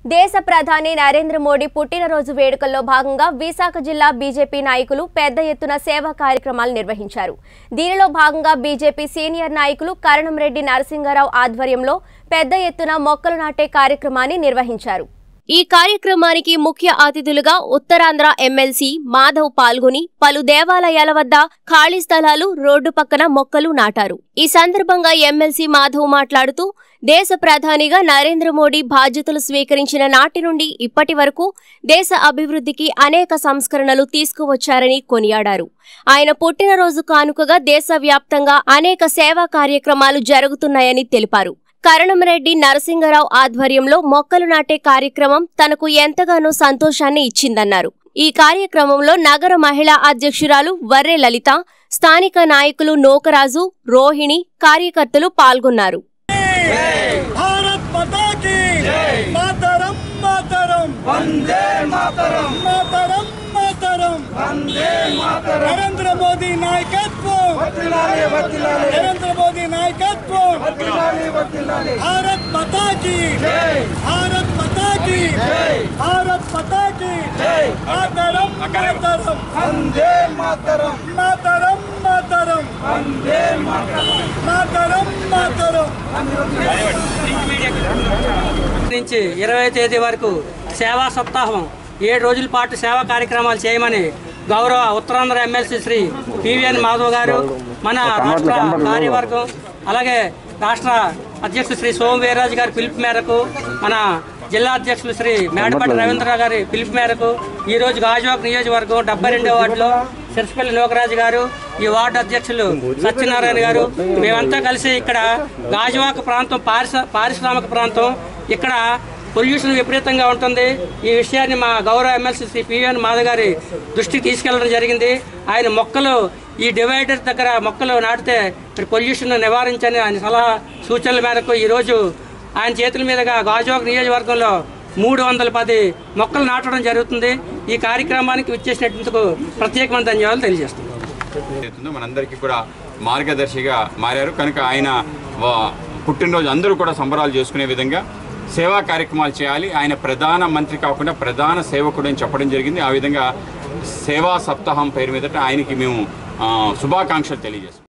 దేశ ప్రధాని నరేంద్ర మోడీ పుట్టినరోజు వేడుకల్లో భాగంగా విశాఖ జిల్లా బీజేపీ నాయకులు పెద్ద ఎత్తున సేవా కార్యక్రమాలు నిర్వహించారు దీనిలో భాగంగా బీజేపీ సీనియర్ నాయకులు కరణంరెడ్డి నరసింహారావు ఆధ్వర్యంలో పెద్ద ఎత్తున మొక్కలు నాటే కార్యక్రమాన్ని నిర్వహించారు ఈ కార్యక్రమానికి ముఖ్య అతిథులుగా ఉత్తరాంధ్ర ఎమ్మెల్సీ మాధవ్ పాల్గొని పలు దేవాలయాల వద్ద ఖాళీ స్థలాలు రోడ్డు పక్కన మొక్కలు నాటారు ఈ సందర్భంగా ఎమ్మెల్సీ మాధవ్ మాట్లాడుతూ దేశ ప్రధానిగా నరేంద్ర మోడీ బాధ్యతలు స్వీకరించిన నాటి నుండి ఇప్పటి వరకు దేశ అభివృద్ధికి అనేక సంస్కరణలు తీసుకువచ్చారని కొనియాడారు ఆయన పుట్టినరోజు కానుకగా దేశవ్యాప్తంగా అనేక సేవా కార్యక్రమాలు జరుగుతున్నాయని తెలిపారు కరణంరెడ్డి నరసింగరావు ఆధ్వర్యంలో మొక్కలు నాటే కార్యక్రమం తనకు ఎంతగానో సంతోషాన్ని ఇచ్చిందన్నారు ఈ కార్యక్రమంలో నగర మహిళా అధ్యక్షురాలు వర్రె లలిత స్థానిక నాయకులు నోకరాజు రోహిణి కార్యకర్తలు పాల్గొన్నారు भारत माता की मातरम मातरम वंदे मातरम मातरम मातरम वंदे मातरम नरेंद्र मोदी नायकत्व नरेंद्र मोदी नायकत्व भारत माता की भारत माता की भारत माता की मातरम मातरम वंदे मातरम मातरम मातरम वंदे मातरम मातरम मातरम నుంచి ఇరవై తేదీ వరకు సేవా సప్తాహం ఏడు రోజుల పాటు సేవా కార్యక్రమాలు చేయమని గౌరవ ఉత్తరాంధ్ర ఎమ్మెల్సీ శ్రీ పివిఎన్ మాధవ్ గారు మన రాష్ట్ర కార్యవర్గం అలాగే రాష్ట్ర అధ్యక్షుడు శ్రీ సోమ వీర్రాజు గారి పిలుపు మేరకు మన జిల్లా అధ్యక్షులు శ్రీ మేడపాటి రవీంద్ర గారి పిలుపు మేరకు ఈ రోజు గాజువాక నియోజకవర్గం డెబ్బై రెండో వార్డులో సిరసపల్లి లోకరాజు గారు ఈ వార్డు అధ్యక్షులు సత్యనారాయణ గారు మేమంతా కలిసి ఇక్కడ గాజువాక ప్రాంతం పారిశ పారిశ్రామిక ప్రాంతం ఇక్కడ పొల్యూషన్ విపరీతంగా ఉంటుంది ఈ విషయాన్ని మా గౌరవ ఎమ్మెల్సీ శ్రీ పివిఎన్ మాధవ్ గారి దృష్టికి తీసుకెళ్లడం జరిగింది ఆయన మొక్కలు ఈ డివైడర్ దగ్గర మొక్కలు నాటితే మరి పొల్యూషన్ నివారించని ఆయన సలహా సూచనల మేరకు ఈరోజు ఆయన చేతుల మీదుగా గాజువాక నియోజకవర్గంలో మూడు వందల పది మొక్కలు నాటడం జరుగుతుంది ఈ కార్యక్రమానికి విచ్చేసినట్టుకు ప్రత్యేకమైన ధన్యవాదాలు తెలియజేస్తున్నాను అవుతుందో మనందరికీ కూడా మార్గదర్శిగా మారారు కనుక ఆయన వా- పుట్టినరోజు అందరూ కూడా సంబరాలు చేసుకునే విధంగా సేవా కార్యక్రమాలు చేయాలి ఆయన ప్రధాన మంత్రి కాకుండా ప్రధాన సేవకుడు అని చెప్పడం జరిగింది ఆ విధంగా సేవా సప్తాహం పేరు మీదట ఆయనకి మేము ఆ, శుభాకాంక్షలు తెలియజేస్తాం